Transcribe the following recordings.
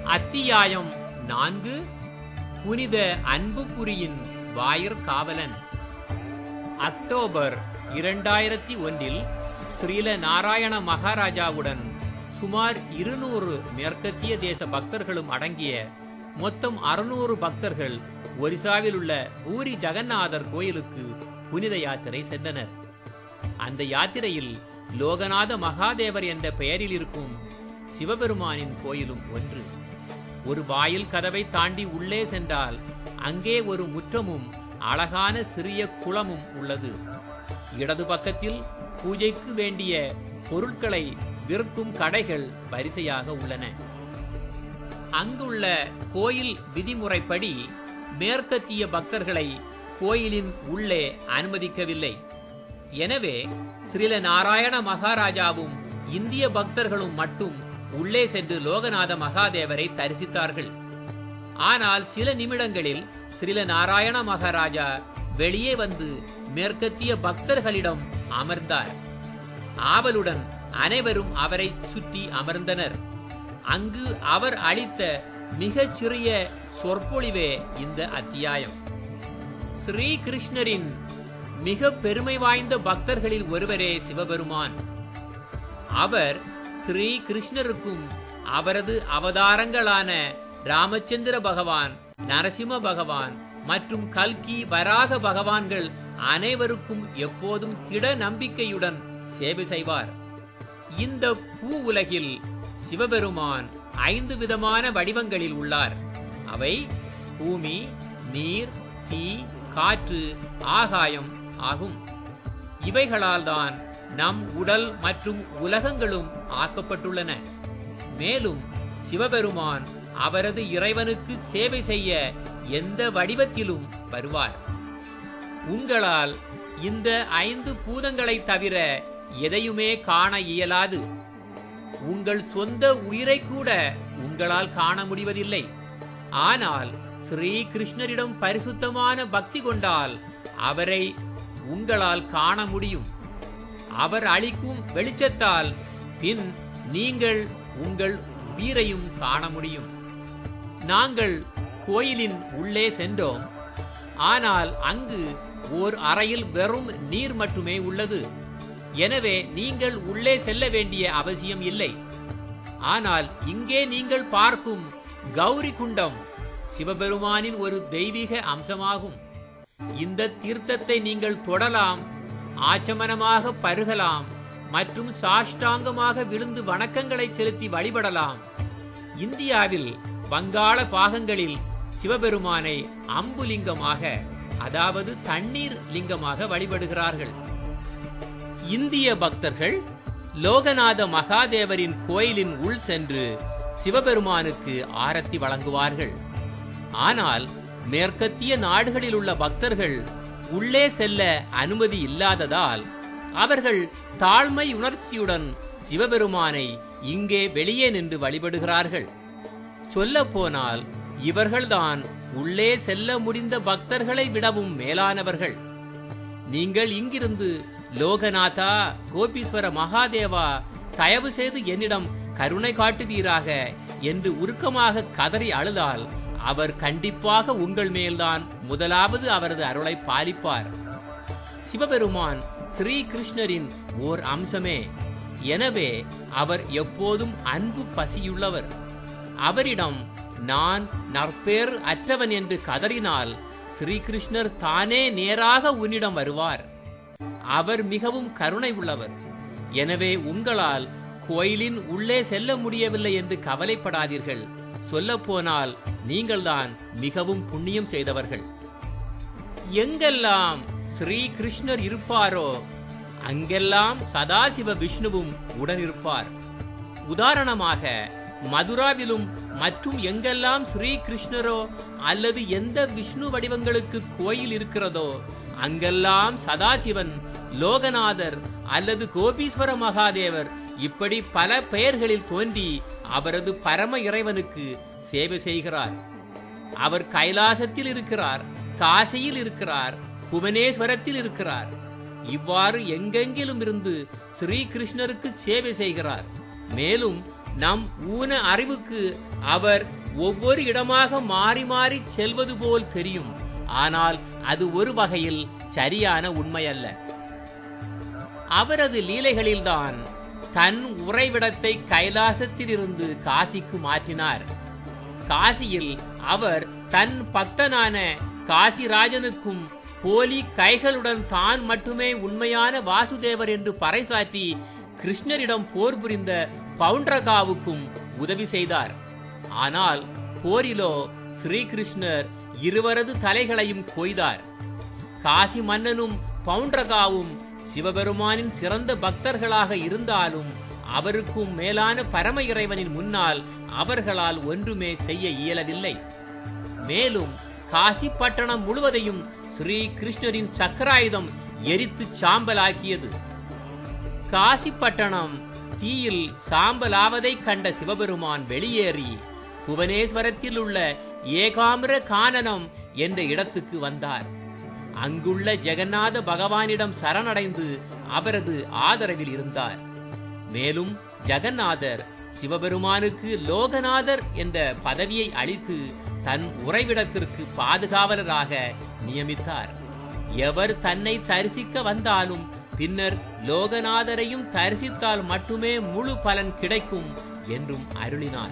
அத்தியாயம் நான்கு புனித அன்புபுரியின் வாயிற் காவலன் அக்டோபர் இரண்டாயிரத்தி ஒன்றில் ஸ்ரீல நாராயண மகாராஜாவுடன் சுமார் இருநூறு மேற்கத்திய தேச பக்தர்களும் அடங்கிய மொத்தம் அறுநூறு பக்தர்கள் ஒரிசாவில் உள்ள பூரி ஜெகநாதர் கோயிலுக்கு புனித யாத்திரை சென்றனர் அந்த யாத்திரையில் லோகநாத மகாதேவர் என்ற பெயரில் இருக்கும் சிவபெருமானின் கோயிலும் ஒன்று ஒரு வாயில் கதவை தாண்டி உள்ளே சென்றால் அங்கே ஒரு முற்றமும் அழகான சிறிய குளமும் உள்ளது இடது பக்கத்தில் பூஜைக்கு வேண்டிய பொருட்களை விற்கும் கடைகள் வரிசையாக உள்ளன அங்குள்ள கோயில் விதிமுறைப்படி மேற்கத்திய பக்தர்களை கோயிலின் உள்ளே அனுமதிக்கவில்லை எனவே ஸ்ரீல நாராயண மகாராஜாவும் இந்திய பக்தர்களும் மட்டும் உள்ளே சென்று லோகநாத மகாதேவரை தரிசித்தார்கள் ஆனால் சில நிமிடங்களில் ஸ்ரீல நாராயண மகாராஜா வெளியே வந்து மேற்கத்திய பக்தர்களிடம் அமர்ந்தார் ஆவலுடன் அனைவரும் அவரை சுற்றி அமர்ந்தனர் அங்கு அவர் அளித்த மிகச் சிறிய சொற்பொழிவே இந்த அத்தியாயம் ஸ்ரீ கிருஷ்ணரின் மிக பெருமை வாய்ந்த பக்தர்களில் ஒருவரே சிவபெருமான் அவர் ஸ்ரீ கிருஷ்ணருக்கும் அவரது அவதாரங்களான ராமச்சந்திர பகவான் நரசிம்ம பகவான் மற்றும் கல்கி வராக பகவான்கள் அனைவருக்கும் எப்போதும் திட நம்பிக்கையுடன் சேவை செய்வார் இந்த பூ உலகில் சிவபெருமான் ஐந்து விதமான வடிவங்களில் உள்ளார் அவை பூமி நீர் தீ காற்று ஆகாயம் ஆகும் இவைகளால் தான் நம் உடல் மற்றும் உலகங்களும் ஆக்கப்பட்டுள்ளன மேலும் சிவபெருமான் அவரது இறைவனுக்கு சேவை செய்ய எந்த வடிவத்திலும் வருவார் உங்களால் இந்த ஐந்து பூதங்களை தவிர எதையுமே காண இயலாது உங்கள் சொந்த உயிரை கூட உங்களால் காண முடிவதில்லை ஆனால் ஸ்ரீ கிருஷ்ணரிடம் பரிசுத்தமான பக்தி கொண்டால் அவரை உங்களால் காண முடியும் அவர் அளிக்கும் வெளிச்சத்தால் பின் நீங்கள் உங்கள் உயிரையும் காண முடியும் நாங்கள் கோயிலின் உள்ளே சென்றோம் ஆனால் அங்கு ஓர் அறையில் வெறும் நீர் மட்டுமே உள்ளது எனவே நீங்கள் உள்ளே செல்ல வேண்டிய அவசியம் இல்லை ஆனால் இங்கே நீங்கள் பார்க்கும் கௌரி குண்டம் சிவபெருமானின் ஒரு தெய்வீக அம்சமாகும் இந்த தீர்த்தத்தை நீங்கள் தொடலாம் ஆச்சமனமாக பருகலாம் மற்றும் சாஷ்டாங்கமாக விழுந்து வணக்கங்களை செலுத்தி வழிபடலாம் இந்தியாவில் வங்காள பாகங்களில் சிவபெருமானை அம்புலிங்கமாக அதாவது தண்ணீர் லிங்கமாக வழிபடுகிறார்கள் இந்திய பக்தர்கள் லோகநாத மகாதேவரின் கோயிலின் உள் சென்று சிவபெருமானுக்கு ஆரத்தி வழங்குவார்கள் ஆனால் மேற்கத்திய நாடுகளில் உள்ள பக்தர்கள் உள்ளே செல்ல அனுமதி இல்லாததால் அவர்கள் தாழ்மை உணர்ச்சியுடன் சிவபெருமானை இங்கே வெளியே நின்று வழிபடுகிறார்கள் சொல்ல போனால் இவர்கள்தான் உள்ளே செல்ல முடிந்த பக்தர்களை விடவும் மேலானவர்கள் நீங்கள் இங்கிருந்து லோகநாதா கோபீஸ்வர மகாதேவா தயவு செய்து என்னிடம் கருணை காட்டுவீராக என்று உருக்கமாக கதறி அழுதால் அவர் கண்டிப்பாக உங்கள் மேல்தான் முதலாவது அவரது அருளை பாலிப்பார் சிவபெருமான் ஸ்ரீ கிருஷ்ணரின் ஓர் அம்சமே எனவே அவர் எப்போதும் அன்பு பசியுள்ளவர் அவரிடம் நான் நற்பேர் அற்றவன் என்று கதறினால் ஸ்ரீகிருஷ்ணர் தானே நேராக உன்னிடம் வருவார் அவர் மிகவும் கருணை உள்ளவர் எனவே உங்களால் கோயிலின் உள்ளே செல்ல முடியவில்லை என்று கவலைப்படாதீர்கள் சொல்ல போனால் நீங்கள்தான் மிகவும் புண்ணியம் செய்தவர்கள் எங்கெல்லாம் ஸ்ரீ கிருஷ்ணர் இருப்பாரோ அங்கெல்லாம் சதாசிவ விஷ்ணுவும் உடனிருப்பார் உதாரணமாக மதுராவிலும் மற்றும் எங்கெல்லாம் ஸ்ரீ கிருஷ்ணரோ அல்லது எந்த விஷ்ணு வடிவங்களுக்கு கோயில் இருக்கிறதோ அங்கெல்லாம் சதாசிவன் லோகநாதர் அல்லது கோபீஸ்வர மகாதேவர் இப்படி பல பெயர்களில் தோன்றி அவரது பரம இறைவனுக்கு சேவை செய்கிறார் அவர் கைலாசத்தில் இருக்கிறார் காசியில் இருக்கிறார் புவனேஸ்வரத்தில் இருக்கிறார் இவ்வாறு எங்கெங்கிலும் இருந்து ஸ்ரீ கிருஷ்ணருக்கு சேவை செய்கிறார் மேலும் நம் ஊன அறிவுக்கு அவர் ஒவ்வொரு இடமாக மாறி மாறி செல்வது போல் தெரியும் ஆனால் அது ஒரு வகையில் சரியான உண்மையல்ல அவரது லீலைகளில்தான் தன் உறைவிடத்தை கைலாசத்திலிருந்து காசிக்கு மாற்றினார் காசியில் அவர் தன் பக்தனான காசிராஜனுக்கும் போலி கைகளுடன் தான் மட்டுமே உண்மையான வாசுதேவர் என்று பறைசாற்றி கிருஷ்ணரிடம் போர் புரிந்த பவுண்டரகாவுக்கும் உதவி செய்தார் ஆனால் போரிலோ ஸ்ரீகிருஷ்ணர் இருவரது தலைகளையும் கொய்தார் காசி மன்னனும் பவுண்டரகாவும் சிவபெருமானின் சிறந்த பக்தர்களாக இருந்தாலும் அவருக்கும் மேலான பரம இறைவனின் முன்னால் அவர்களால் ஒன்றுமே செய்ய இயலவில்லை மேலும் காசி பட்டணம் முழுவதையும் ஸ்ரீ கிருஷ்ணரின் சக்கராயுதம் எரித்து சாம்பலாக்கியது காசி பட்டணம் தீயில் சாம்பலாவதை கண்ட சிவபெருமான் வெளியேறி புவனேஸ்வரத்தில் உள்ள ஏகாமிர கானனம் என்ற இடத்துக்கு வந்தார் அங்குள்ள ஜெகநாத பகவானிடம் சரணடைந்து அவரது ஆதரவில் இருந்தார் மேலும் ஜெகநாதர் சிவபெருமானுக்கு லோகநாதர் என்ற பதவியை அளித்து தன் உறைவிடத்திற்கு பாதுகாவலராக நியமித்தார் எவர் தன்னை தரிசிக்க வந்தாலும் பின்னர் லோகநாதரையும் தரிசித்தால் மட்டுமே முழு பலன் கிடைக்கும் என்றும் அருளினார்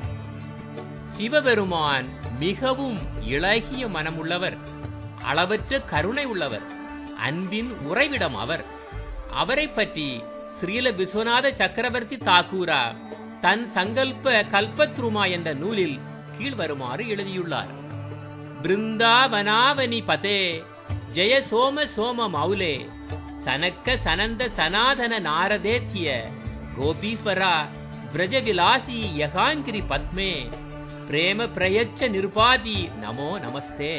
சிவபெருமான் மிகவும் இளகிய மனமுள்ளவர் அளவற்ற கருணை உள்ளவர் அன்பின் உறைவிடம் அவர் அவரை பற்றி ஸ்ரீல விஸ்வநாத சக்கரவர்த்தி தாக்கூரா தன் சங்கல்ப கல்பத்ருமா என்ற நூலில் கீழ்வருமாறு எழுதியுள்ளார் பிருந்தாவனாவனி பதே ஜெய சோம சோம மௌலே சனக்க சனந்த சனாதன நாரதேத்திய கோபீஸ்வரா பிரஜவிலாசி யகாங்கிரி பத்மே பிரேம பிரயச்ச நிருபாதி நமோ நமஸ்தே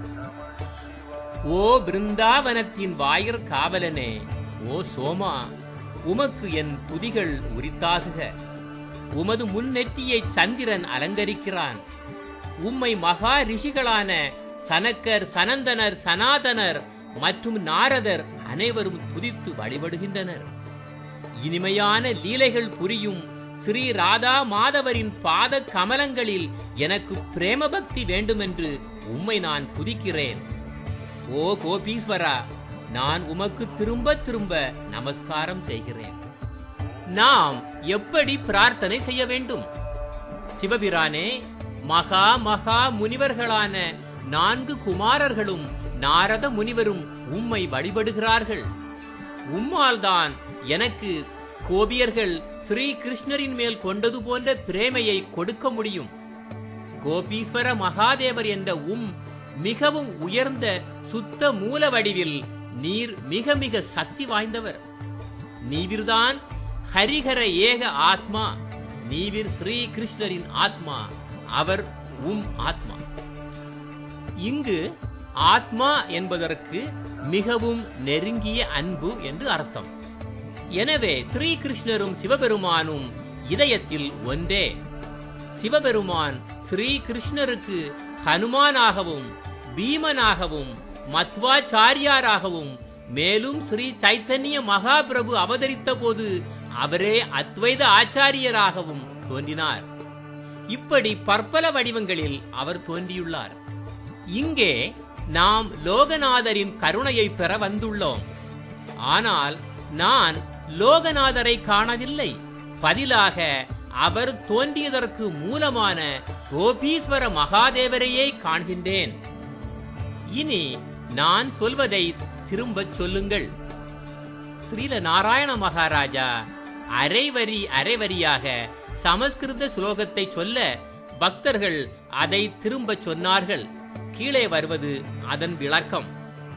ஓ பிருந்தாவனத்தின் வாயிற் காவலனே ஓ சோமா உமக்கு என் துதிகள் உரித்தாகுக உமது முன்னெற்றியை சந்திரன் அலங்கரிக்கிறான் உம்மை மகா ரிஷிகளான சனக்கர் சனந்தனர் சனாதனர் மற்றும் நாரதர் அனைவரும் துதித்து வழிபடுகின்றனர் இனிமையான லீலைகள் புரியும் ஸ்ரீ ராதா மாதவரின் பாத கமலங்களில் எனக்கு பிரேம பக்தி வேண்டுமென்று உம்மை நான் துதிக்கிறேன் ஓ கோபீஸ்வரா நான் உமக்கு திரும்ப திரும்ப நமஸ்காரம் செய்கிறேன் நாம் எப்படி பிரார்த்தனை செய்ய வேண்டும் சிவபிரானே மகா மகா முனிவர்களான நான்கு குமாரர்களும் நாரத முனிவரும் உம்மை வழிபடுகிறார்கள் உம்மால்தான் எனக்கு கோபியர்கள் ஸ்ரீ கிருஷ்ணரின் மேல் கொண்டது போன்ற பிரேமையை கொடுக்க முடியும் கோபீஸ்வர மகாதேவர் என்ற உம் மிகவும் உயர்ந்த சுத்த மூல வடிவில் நீர் மிக மிக சக்தி வாய்ந்தவர் நீவிர்தான் ஹரிஹர ஏக ஆத்மா நீவிர் ஸ்ரீ கிருஷ்ணரின் ஆத்மா அவர் உம் ஆத்மா இங்கு ஆத்மா என்பதற்கு மிகவும் நெருங்கிய அன்பு என்று அர்த்தம் எனவே ஸ்ரீ கிருஷ்ணரும் சிவபெருமானும் இதயத்தில் ஒன்றே சிவபெருமான் ஸ்ரீ கிருஷ்ணருக்கு ஹனுமானாகவும் பீமனாகவும் மத்வாச்சாரியாராகவும் மேலும் ஸ்ரீ சைத்தன்ய மகாபிரபு அவதரித்த போது அவரே அத்வைத ஆச்சாரியராகவும் தோன்றினார் இப்படி பற்பல வடிவங்களில் அவர் தோன்றியுள்ளார் இங்கே நாம் லோகநாதரின் கருணையை பெற வந்துள்ளோம் ஆனால் நான் லோகநாதரை காணவில்லை பதிலாக அவர் தோன்றியதற்கு மூலமான கோபீஸ்வர மகாதேவரையே காண்கின்றேன் இனி நான் சொல்வதை திரும்பச் சொல்லுங்கள் ஸ்ரீல நாராயண மகாராஜா அரைவரி அரைவரியாக சமஸ்கிருத ஸ்லோகத்தை சொல்ல பக்தர்கள் அதை திரும்பச் சொன்னார்கள் கீழே வருவது அதன் விளக்கம்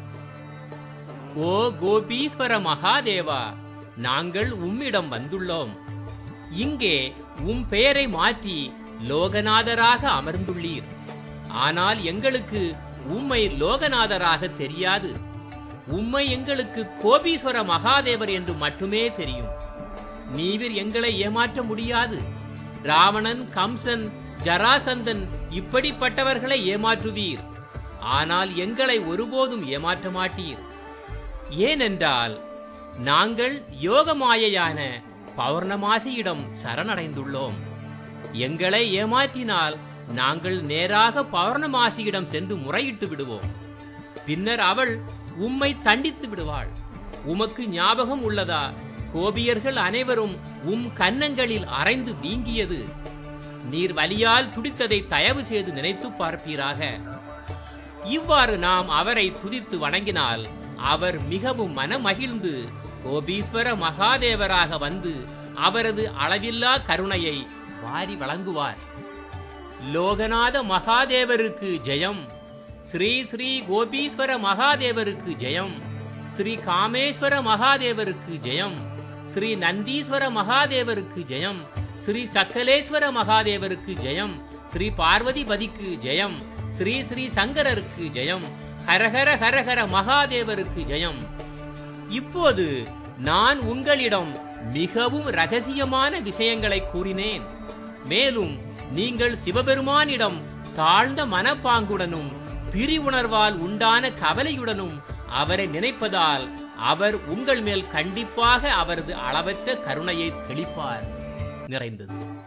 ஓ கோபீஸ்வர மகாதேவா நாங்கள் உம்மிடம் வந்துள்ளோம் இங்கே உம் பெயரை மாற்றி லோகநாதராக அமர்ந்துள்ளீர் ஆனால் எங்களுக்கு உம்மை லோகநாதராக தெரியாது உம்மை எங்களுக்கு கோபீஸ்வர மகாதேவர் என்று மட்டுமே தெரியும் நீவிர் எங்களை ஏமாற்ற முடியாது ராவணன் கம்சன் ஜராசந்தன் இப்படிப்பட்டவர்களை ஏமாற்றுவீர் ஆனால் எங்களை ஒருபோதும் ஏமாற்ற மாட்டீர் ஏனென்றால் நாங்கள் யோக மாயையான பௌர்ணமாசியிடம் சரணடைந்துள்ளோம் எங்களை ஏமாற்றினால் நாங்கள் நேராக பௌர்ணமாசியிடம் சென்று முறையிட்டு விடுவோம் பின்னர் அவள் உம்மை தண்டித்து விடுவாள் உமக்கு ஞாபகம் உள்ளதா கோபியர்கள் அனைவரும் உம் கன்னங்களில் அரைந்து வீங்கியது நீர் வலியால் துடித்ததை தயவு செய்து நினைத்து பார்ப்பீராக இவ்வாறு நாம் அவரை துதித்து வணங்கினால் அவர் மிகவும் மனமகிழ்ந்து கோபீஸ்வர மகாதேவராக வந்து அவரது அளவில்லா கருணையை வாரி வழங்குவார் லோகநாத மகாதேவருக்கு ஜெயம் ஸ்ரீ ஸ்ரீ கோபீஸ்வர மகாதேவருக்கு ஜெயம் ஸ்ரீ காமேஸ்வர மகாதேவருக்கு ஜெயம் ஸ்ரீ நந்தீஸ்வர மகாதேவருக்கு ஜெயம் ஸ்ரீ சக்கலேஸ்வர மகாதேவருக்கு ஜெயம் ஸ்ரீ பார்வதிபதிக்கு ஜெயம் ஸ்ரீ ஸ்ரீ சங்கரருக்கு ஜெயம் ஹரஹர ஹரஹர மகாதேவருக்கு ஜெயம் இப்போது நான் உங்களிடம் மிகவும் ரகசியமான விஷயங்களை கூறினேன் மேலும் நீங்கள் சிவபெருமானிடம் தாழ்ந்த மனப்பாங்குடனும் பிரிவுணர்வால் உண்டான கவலையுடனும் அவரை நினைப்பதால் அவர் உங்கள் மேல் கண்டிப்பாக அவரது அளவற்ற கருணையை தெளிப்பார் நிறைந்தது